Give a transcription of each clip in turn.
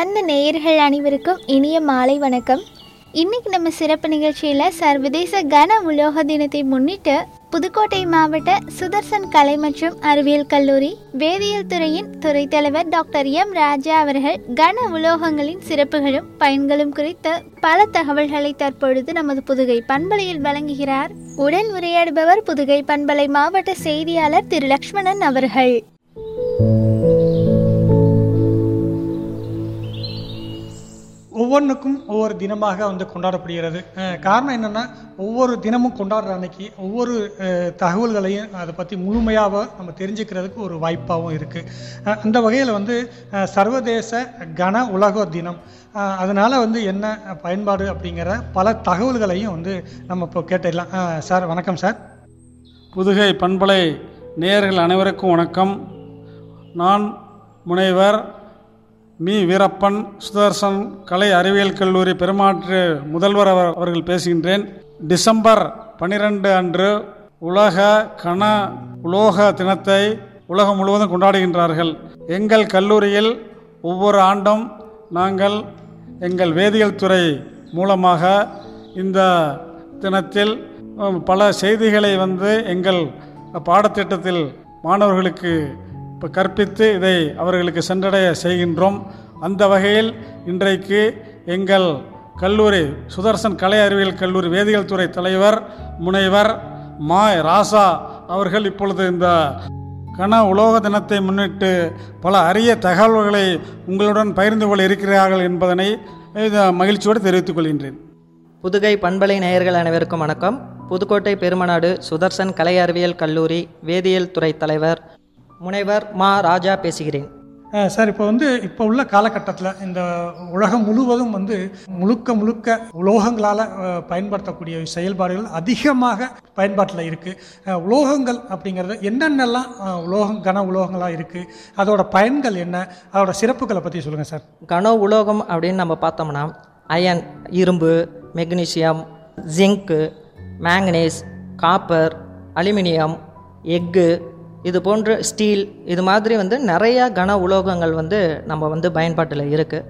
அன்பார்ந்த நேயர்கள் அனைவருக்கும் இனிய மாலை வணக்கம் இன்னைக்கு நம்ம சிறப்பு நிகழ்ச்சியில் சர்வதேச கன உலோக தினத்தை முன்னிட்டு புதுக்கோட்டை மாவட்ட சுதர்சன் கலை மற்றும் அறிவியல் கல்லூரி வேதியியல் துறையின் துறை தலைவர் டாக்டர் எம் ராஜா அவர்கள் கன உலோகங்களின் சிறப்புகளும் பயன்களும் குறித்து பல தகவல்களை தற்பொழுது நமது புதுகை பண்பலையில் வழங்குகிறார் உடன் உரையாடுபவர் புதுகை பண்பலை மாவட்ட செய்தியாளர் திரு லக்ஷ்மணன் அவர்கள் ஒவ்வொன்றுக்கும் ஒவ்வொரு தினமாக வந்து கொண்டாடப்படுகிறது அஹ் காரணம் என்னென்னா ஒவ்வொரு தினமும் கொண்டாடுற அன்னைக்கு ஒவ்வொரு அஹ், தகவல்களையும் அதை பற்றி முழுமையாக நம்ம தெரிஞ்சுக்கிறதுக்கு ஒரு வாய்ப்பாகவும் இருக்குது அந்த வகையில் வந்து அஹ், சர்வதேச கன உலக தினம் அஹ், அதனால வந்து என்ன பயன்பாடு அப்படிங்கிற பல தகவல்களையும் வந்து நம்ம இப்போ கேட்டுடலாம் அஹ், சார் வணக்கம் சார் புதுகை பண்பலை நேயர்கள் அனைவருக்கும் வணக்கம் நான் முனைவர் மீ வீரப்பன் சுதர்சன் கலை அறிவியல் கல்லூரி பெருமாற்று முதல்வர் அவர்- அவர்கள் பேசுகின்றேன் டிசம்பர் பன்னிரண்டு அன்று உலக கன உலோக தினத்தை உலகம் முழுவதும் கொண்டாடுகின்றார்கள் எங்கள் கல்லூரியில் ஒவ்வொரு ஆண்டும் நாங்கள் எங்கள் வேதியியல் துறை மூலமாக இந்த தினத்தில் அஹ், பல செய்திகளை வந்து எங்கள் பாடத்திட்டத்தில் மாணவர்களுக்கு இப்போ கற்பித்து இதை அவர்களுக்கு சென்றடைய செய்கின்றோம் அந்த வகையில் இன்றைக்கு எங்கள் கல்லூரி சுதர்சன் கலை அறிவியல் கல்லூரி வேதியியல் துறை தலைவர் முனைவர் மா ராசா அவர்கள் இப்பொழுது இந்த கன உலோக தினத்தை முன்னிட்டு பல அரிய தகவல்களை உங்களுடன் பகிர்ந்து கொள்ள இருக்கிறார்கள் என்பதனை இது மகிழ்ச்சியோடு தெரிவித்துக் கொள்கின்றேன் புதுகை பண்பலை நேயர்கள் அனைவருக்கும் வணக்கம் புதுக்கோட்டை பெருமநாடு சுதர்சன் கலை அறிவியல் கல்லூரி வேதியியல் துறை தலைவர் முனைவர் மா ராஜா பேசுகிறேன் அஹ் சார் இப்போ வந்து இப்போ உள்ள காலகட்டத்தில் இந்த உலகம் முழுவதும் வந்து முழுக்க முழுக்க உலோகங்களால் பயன்படுத்தக்கூடிய செயல்பாடுகள் அதிகமாக பயன்பாட்டில் இருக்குது உலோகங்கள் அப்படிங்கிறது என்னென்னலாம் அஹ், உலோகம் கன உலோகங்களாக இருக்குது அதோட பயன்கள் என்ன அதோட சிறப்புகளை பற்றி சொல்லுங்கள் சார் கன உலோகம் அப்படின்னு நம்ம பார்த்தோம்னா அயன் இரும்பு magnesium zinc manganese copper aluminium எக்கு இது போன்ற ஸ்டீல் இது மாதிரி வந்து நிறையா கன உலோகங்கள் வந்து நம்ம வந்து பயன்பாட்டில் இருக்குது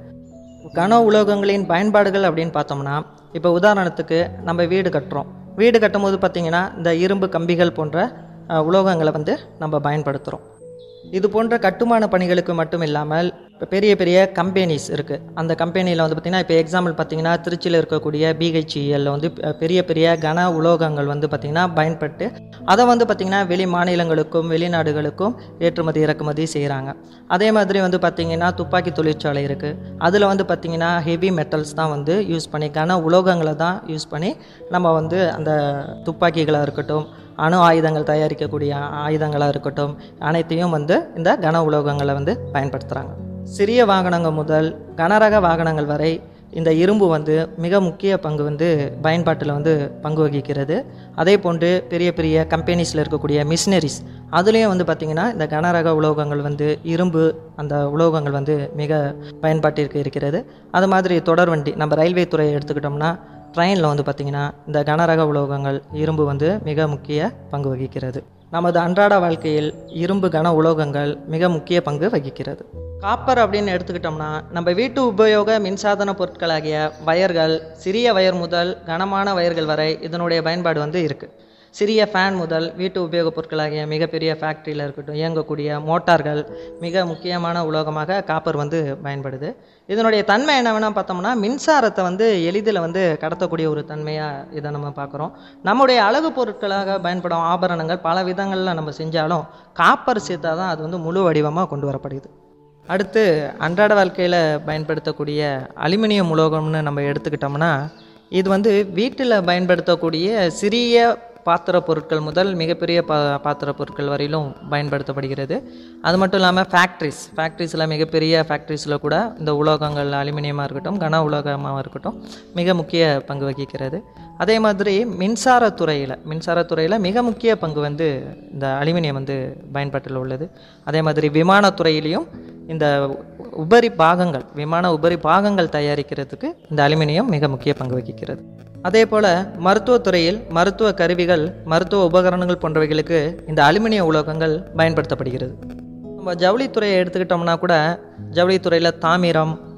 கன உலோகங்களின் பயன்பாடுகள் அப்படின்னு பார்த்தோம்னா இப்போ உதாரணத்துக்கு நம்ம வீடு கட்டுறோம் வீடு கட்டும்போது பார்த்திங்கன்னா இந்த இரும்பு கம்பிகள் போன்ற அஹ், உலோகங்களை வந்து நம்ம பயன்படுத்துகிறோம் இது போன்ற கட்டுமான பணிகளுக்கு மட்டும் இல்லாமல் இப்போ பெரிய பெரிய கம்பெனிஸ் இருக்குது அந்த கம்பெனியில் வந்து பார்த்திங்கன்னா இப்போ எக்ஸாம்பிள் பார்த்தீங்கன்னா திருச்சியில் இருக்கக்கூடிய பிஹெச்இஎல்ல வந்து பெ- பெரிய பெரிய கன உலோகங்கள் வந்து பார்த்திங்கன்னா பயன்பட்டு அதை வந்து பார்த்திங்கன்னா வெளி மாநிலங்களுக்கும் வெளிநாடுகளுக்கும் ஏற்றுமதி இறக்குமதி செய்கிறாங்க அதே மாதிரி வந்து பார்த்திங்கன்னா துப்பாக்கி தொழிற்சாலை இருக்குது அதில் வந்து பார்த்திங்கன்னா ஹெவி மெட்டல்ஸ் தான் வந்து யூஸ் பண்ணி கன உலோகங்களை தான் யூஸ் பண்ணி நம்ம வந்து அந்த துப்பாக்கிகளாக இருக்கட்டும் அணு ஆயுதங்கள் தயாரிக்கக்கூடிய ஆயுதங்களாக இருக்கட்டும் அனைத்தையும் வந்து இந்த கன உலோகங்களை வந்து பயன்படுத்துகிறாங்க சிறிய வாகனங்கள் முதல் கனரக வாகனங்கள் வரை இந்த இரும்பு வந்து மிக முக்கிய பங்கு வந்து பயன்பாட்டில் வந்து பங்கு வகிக்கிறது அதே போன்று பெரிய பெரிய கம்பெனிஸில் இருக்கக்கூடிய மிஷினரிஸ் அதுலேயும் வந்து பார்த்திங்கன்னா இந்த கனரக உலோகங்கள் வந்து இரும்பு அந்த உலோகங்கள் வந்து மிக பயன்பாட்டிற்கு இருக்கிறது அது மாதிரி தொடர்வண்டி நம்ம ரயில்வே துறையை எடுத்துக்கிட்டோம்னா ட்ரெயினில் வந்து பார்த்திங்கன்னா இந்த கனரக உலோகங்கள் இரும்பு வந்து மிக முக்கிய பங்கு வகிக்கிறது நமது அன்றாட வாழ்க்கையில் இரும்பு கன உலோகங்கள் மிக முக்கிய பங்கு வகிக்கிறது காப்பர் அப்படின்னு எடுத்துக்கிட்டோம்னா நம்ம வீட்டு உபயோக மின்சாதன பொருட்களாகிய வயர்கள் சிறிய வயர் முதல் கனமான வயர்கள் வரை இதனுடைய பயன்பாடு வந்து இருக்குது சிறிய ஃபேன் முதல் வீட்டு உபயோகப் பொருட்களாகிய மிகப்பெரிய ஃபேக்ட்ரியில் இருக்கட்டும் இயங்கக்கூடிய மோட்டார்கள் மிக முக்கியமான உலோகமாக காப்பர் வந்து பயன்படுது இதனுடைய தன்மை என்ன வேணால் பார்த்தோம்னா மின்சாரத்தை வந்து எளிதில் வந்து கடத்தக்கூடிய ஒரு தன்மையாக இதை நம்ம பார்க்குறோம் நம்முடைய அழகு பொருட்களாக பயன்படும் ஆபரணங்கள் பல விதங்களில் நம்ம செஞ்சாலும் காப்பர் சேர்த்தா தான் அது வந்து முழு வடிவமாக கொண்டு வரப்படுது அடுத்து அன்றாட வாழ்க்கையில் பயன்படுத்தக்கூடிய அலுமினியம் உலோகம்னு நம்ம எடுத்துக்கிட்டோம்னா இது வந்து வீட்டில் பயன்படுத்தக்கூடிய சிறிய பாத்திர பொருட்கள் முதல் மிகப்பெரிய பா பாத்திர பொருட்கள் வரையிலும் பயன்படுத்தப்படுகிறது அது மட்டும் இல்லாமல் ஃபேக்ட்ரிஸ் ஃபேக்ட்ரிஸில் மிகப்பெரிய ஃபேக்ட்ரிஸில் கூட இந்த உலோகங்கள் அலுமினியமாக இருக்கட்டும் கன உலோகமாக இருக்கட்டும் மிக முக்கிய பங்கு வகிக்கிறது அதே மாதிரி மின்சாரத்துறையில் மின்சாரத்துறையில் மிக முக்கிய பங்கு வந்து இந்த அலுமினியம் வந்து பயன்பாட்டில் உள்ளது அதே மாதிரி விமானத்துறையிலையும் இந்த உபரி பாகங்கள் விமான உபரி பாகங்கள் தயாரிக்கிறதுக்கு இந்த அலுமினியம் மிக முக்கிய பங்கு வகிக்கிறது அதே போல் மருத்துவத்துறையில் மருத்துவ கருவிகள் மருத்துவ உபகரணங்கள் போன்றவைகளுக்கு இந்த அலுமினிய உலோகங்கள் பயன்படுத்தப்படுகிறது நம்ம ஜவுளித்துறையை எடுத்துக்கிட்டோம்னா கூட ஜவுளித்துறையில் தாமிரம்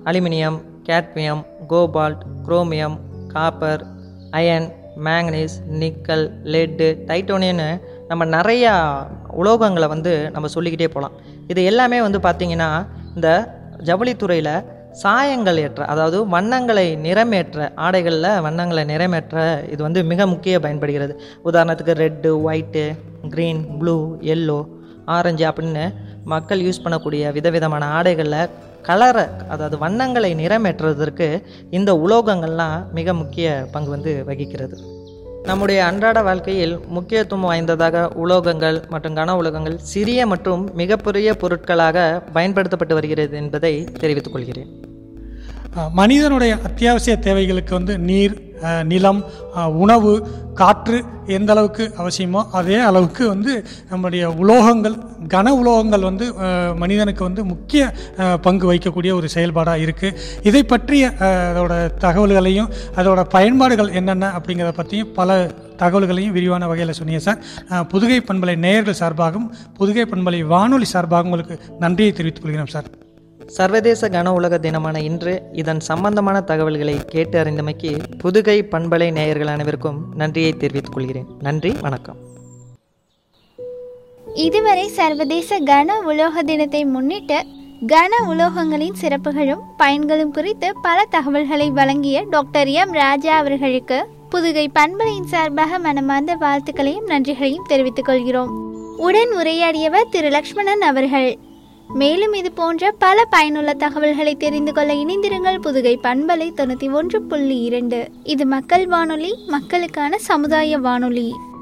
aluminium cadmium cobalt chromium copper iron manganese nickel lead டைட்டோனியன்னு நம்ம நிறையா உலோகங்களை வந்து நம்ம சொல்லிக்கிட்டே போகலாம் இது எல்லாமே வந்து பார்த்திங்கன்னா இந்த ஜவுளித்துறையில் சாயங்கள் ஏற்ற அதாவது வண்ணங்களை நிறமேற்ற ஆடைகளில் வண்ணங்களை நிறமேற்ற இது வந்து மிக முக்கிய பயன்படுகிறது உதாரணத்துக்கு red white green blue yellow orange அப்படின்னு மக்கள் யூஸ் பண்ணக்கூடிய விதவிதமான ஆடைகளில் கலரை அதாவது வண்ணங்களை நிறமேற்றுவதற்கு இந்த உலோகங்கள்லாம் மிக முக்கிய பங்கு வந்து வகிக்கிறது நம்முடைய அன்றாட வாழ்க்கையில் முக்கியத்துவம் வாய்ந்ததாக உலோகங்கள் மற்றும் கன உலோகங்கள் சிறிய மற்றும் மிகப்பெரிய பொருட்களாக பயன்படுத்தப்பட்டு வருகிறது என்பதை தெரிவித்துக் கொள்கிறேன் அஹ் மனிதனுடைய அத்தியாவசிய தேவைகளுக்கு வந்து நீர் அஹ் நிலம் அஹ் உணவு காற்று எந்த அளவுக்கு அவசியமோ அதே அளவுக்கு வந்து நம்முடைய உலோகங்கள் கன உலோகங்கள் வந்து அஹ் மனிதனுக்கு வந்து முக்கிய அஹ் பங்கு வகிக்கக்கூடிய ஒரு செயல்பாடாக இருக்குது இதை பற்றிய அஹ் அதோட தகவல்களையும் அதோட பயன்பாடுகள் என்னென்ன அப்படிங்கிறத பற்றியும் பல தகவல்களையும் விரிவான வகையில் சொன்னீங்க சார் அஹ் புதுகை பண்பலை நேயர்கள் சார்பாகவும் புதுகை பண்பலை வானொலி சார்பாகவும் உங்களுக்கு நன்றியை தெரிவித்துக் கொள்கிறோம் சார் சர்வதேச கன உலக தினமான இன்று இதன் சம்பந்தமான தகவல்களை கேட்டு அறிந்தமைக்கு புதுகை பண்பலை நேயர்கள் அனைவருக்கும் நன்றியை தெரிவித்துக் கொள்கிறேன் நன்றி வணக்கம் இதுவரை சர்வதேச கன உலோக தினத்தை முன்னிட்டு கன உலோகங்களின் சிறப்புகளும் பயன்களும் குறித்து பல தகவல்களை வழங்கிய டாக்டர் எம் ராஜா அவர்களுக்கு புதுகை பண்பலையின் சார்பாக மனமார்ந்த வாழ்த்துக்களையும் நன்றிகளையும் தெரிவித்துக் கொள்கிறோம் உடன் உரையாடியவர் திரு லக்ஷ்மணன் அவர்கள் மேலும் இது போன்ற பல பயனுள்ள தகவல்களை தெரிந்து கொள்ள இணைந்திருங்கள் புதுகை பண்பலை தொண்ணூற்றி ஒன்று புள்ளி இரண்டு இது மக்கள் வானொலி மக்களுக்கான சமுதாய வானொலி